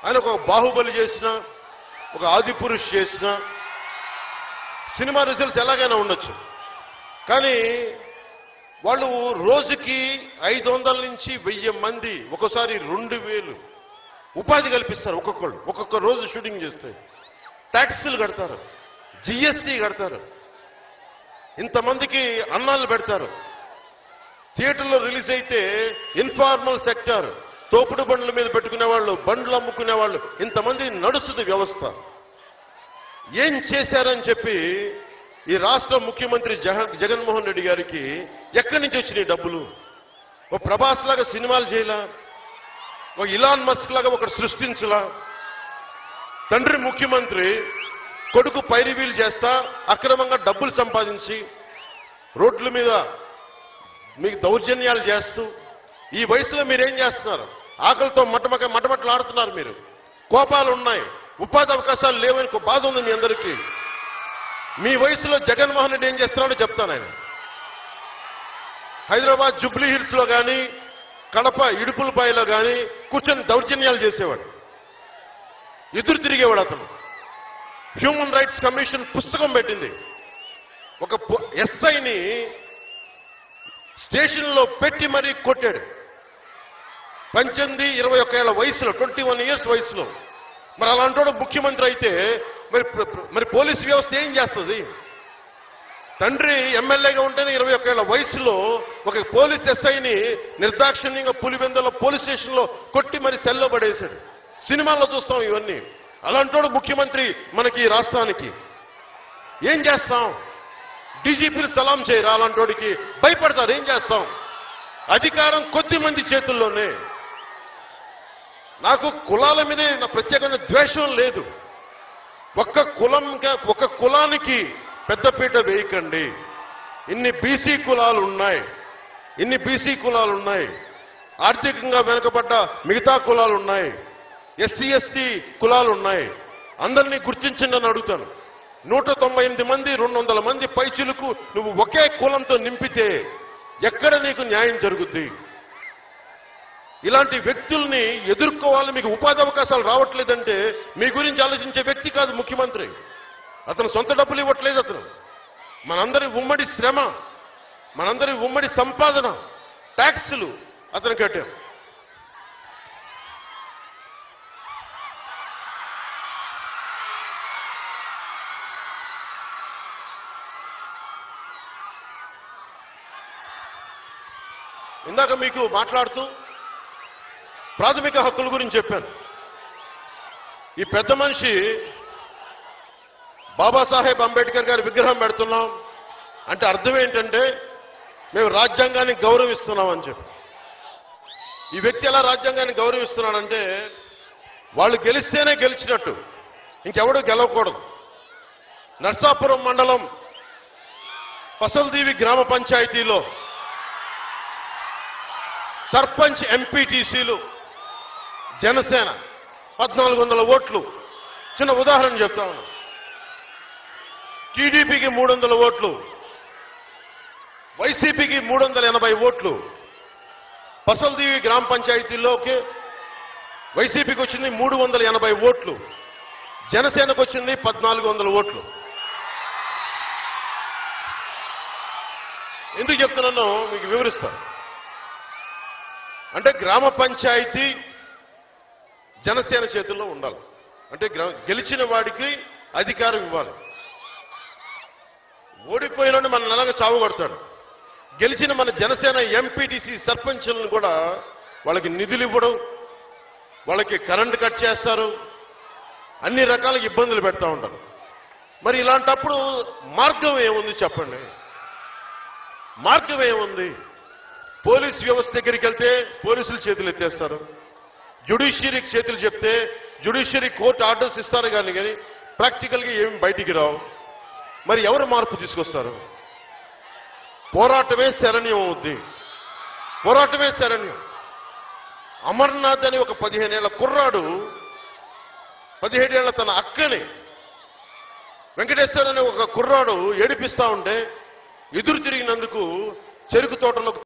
ఆయన ఒక బాహుబలి చేసిన ఒక ఆదిపురుష్ చేసిన సినిమా రిజల్ట్స్ ఎలాగైనా ఉండొచ్చు కానీ వాళ్ళు రోజుకి ఐదు వందల నుంచి వెయ్యి మంది ఒకసారి రెండు వేలు ఉపాధి కల్పిస్తారు ఒక్కొక్కళ్ళు ఒక్కొక్క రోజు షూటింగ్ చేస్తే ట్యాక్సీలు కడతారు జిఎస్టీ కడతారు ఇంతమందికి అన్నాలు పెడతారు థియేటర్లో రిలీజ్ అయితే ఇన్ఫార్మల్ సెక్టర్ తోపుడు బండ్ల మీద పెట్టుకునే వాళ్ళు బండ్లు అమ్ముకునే వాళ్ళు ఇంతమంది నడుస్తుంది వ్యవస్థ ఏం చేశారని చెప్పి ఈ రాష్ట్ర ముఖ్యమంత్రి జగన్ జగన్మోహన్ రెడ్డి గారికి ఎక్కడి నుంచి వచ్చినాయి డబ్బులు ఓ ప్రభాస్ లాగా సినిమాలు చేయలా ఒక ఇలాన్ మస్క్ లాగా ఒకటి సృష్టించలా తండ్రి ముఖ్యమంత్రి కొడుకు పైరివీలు చేస్తా అక్రమంగా డబ్బులు సంపాదించి రోడ్ల మీద మీకు దౌర్జన్యాలు చేస్తూ ఈ వయసులో మీరేం చేస్తున్నారు ఆకలితో మటమక మటమటలాడుతున్నారు మీరు కోపాలు ఉన్నాయి ఉపాధి అవకాశాలు లేవని ఒక బాధ ఉంది మీ అందరికీ మీ వయసులో జగన్మోహన్ రెడ్డి ఏం చేస్తున్నాడో చెప్తాను ఆయన హైదరాబాద్ జుబ్లీ హిల్స్ లో కానీ కడప ఇడుపులపాయలో కానీ కూర్చొని దౌర్జన్యాలు చేసేవాడు ఎదురు తిరిగేవాడు అతను హ్యూమన్ రైట్స్ కమిషన్ పుస్తకం పెట్టింది ఒక ఎస్ఐని స్టేషన్లో పెట్టి మరీ కొట్టాడు పద్దెనిమిది ఇరవై ఒక్క ఏళ్ల వయసులో ట్వంటీ వన్ ఇయర్స్ వయసులో మరి అలాంటి ముఖ్యమంత్రి అయితే మరి ప్ర- ప్ర- మరి పోలీస్ వ్యవస్థ ఏం చేస్తుంది తండ్రి ఎమ్మెల్యేగా ఉంటేనే ఇరవై ఒక్క ఏళ్ల వయసులో ఒక పోలీస్ ఎస్ఐని నిర్దాక్షిణ్యంగా పులివెందుల పోలీస్ స్టేషన్ లో కొట్టి మరి సెల్లో పడేశాడు సినిమాల్లో చూస్తాం ఇవన్నీ అలాంటోడు ముఖ్యమంత్రి మనకి ఈ రాష్ట్రానికి ఏం చేస్తాం డీజీపీని సలాం చేయరా అలాంటోడికి భయపడతారు ఏం చేస్తాం అధికారం కొద్ది మంది చేతుల్లోనే నాకు కులాల మీదే నా ప్రత్యేకమైన ద్వేషం లేదు ఒక్క కులం ఒక కులానికి పెద్దపీట వేయకండి ఇన్ని బీసీ కులాలు ఉన్నాయి ఇన్ని బీసీ కులాలు ఉన్నాయి ఆర్థికంగా వెనుకబడ్డ మిగతా కులాలు ఉన్నాయి ఎస్సీ ఎస్టీ కులాలు ఉన్నాయి అందరినీ గుర్తించండి అని అడుగుతాను నూట తొంభై ఎనిమిది మంది రెండు వందల మంది పైచులకు నువ్వు ఒకే కులంతో నింపితే ఎక్కడ నీకు న్యాయం జరుగుద్ది ఇలాంటి వ్యక్తుల్ని ఎదుర్కోవాలి మీకు ఉపాధి అవకాశాలు రావట్లేదంటే మీ గురించి ఆలోచించే వ్యక్తి కాదు ముఖ్యమంత్రి అతను సొంత డబ్బులు ఇవ్వట్లేదు అతను మనందరి ఉమ్మడి శ్రమ మనందరి ఉమ్మడి సంపాదన ట్యాక్సులు అతను కట్టారు ఇందాక మీకు మాట్లాడుతూ ప్రాథమిక హక్కుల గురించి చెప్పాను ఈ పెద్ద మనిషి బాబాసాహెబ్ అంబేద్కర్ గారి విగ్రహం పెడుతున్నాం అంటే అర్థం ఏంటంటే మేము రాజ్యాంగాన్ని గౌరవిస్తున్నామని చెప్పి ఈ వ్యక్తి ఎలా రాజ్యాంగాన్ని గౌరవిస్తున్నాడంటే వాళ్ళు గెలిస్తేనే గెలిచినట్టు ఇంకెవడు గెలవకూడదు నర్సాపురం మండలం పసల్దీవి గ్రామ పంచాయతీలో సర్పంచ్ ఎంపీటీసీలు జనసేన పద్నాలుగు వందల ఓట్లు చిన్న ఉదాహరణ చెప్తా ఉన్నా టీడీపీకి మూడు వందల ఓట్లు వైసీపీకి మూడు వందల ఎనభై ఓట్లు పసల్దీవి గ్రామ పంచాయతీలోకి వైసీపీకి వచ్చింది మూడు వందల ఎనభై ఓట్లు జనసేనకు వచ్చింది పద్నాలుగు వందల ఓట్లు ఎందుకు చెప్తున్నానో మీకు వివరిస్తాను అంటే గ్రామ పంచాయతీ జనసేన చేతుల్లో ఉండాలి అంటే గ్రా- గెలిచిన వాడికి అధికారం ఇవ్వాలి ఓడిపోయిన మన నెలగా చావు కొడతాడు గెలిచిన మన జనసేన ఎంపీటీసీ సర్పంచులను కూడా వాళ్ళకి నిధులు ఇవ్వడం వాళ్ళకి కరెంట్ కట్ చేస్తారు అన్ని రకాల ఇబ్బందులు పెడతా ఉంటారు మరి ఇలాంటప్పుడు మార్గం ఏముంది చెప్పండి మార్గం ఏముంది పోలీస్ వ్యవస్థ దగ్గరికి వెళ్తే పోలీసులు చేతులు ఎత్తేస్తారు జ్యుడిషియరీకి చేతులు చెప్తే జ్యుడిషియరీ కోర్టు ఆర్డర్స్ ఇస్తారు కానీ కానీ ప్రాక్టికల్గా ఏమి బయటికి రావు మరి ఎవరు మార్పు తీసుకొస్తారు పోరాటమే శరణ్యం అవుద్ది పోరాటమే శరణ్యం అమర్నాథ్ అని ఒక పదిహేనేళ్ల కుర్రాడు పదిహేడేళ్ల తన అక్కని వెంకటేశ్వర అనే ఒక కుర్రాడు ఏడిపిస్తా ఉంటే ఎదురు తిరిగినందుకు చెరుకు తోటలో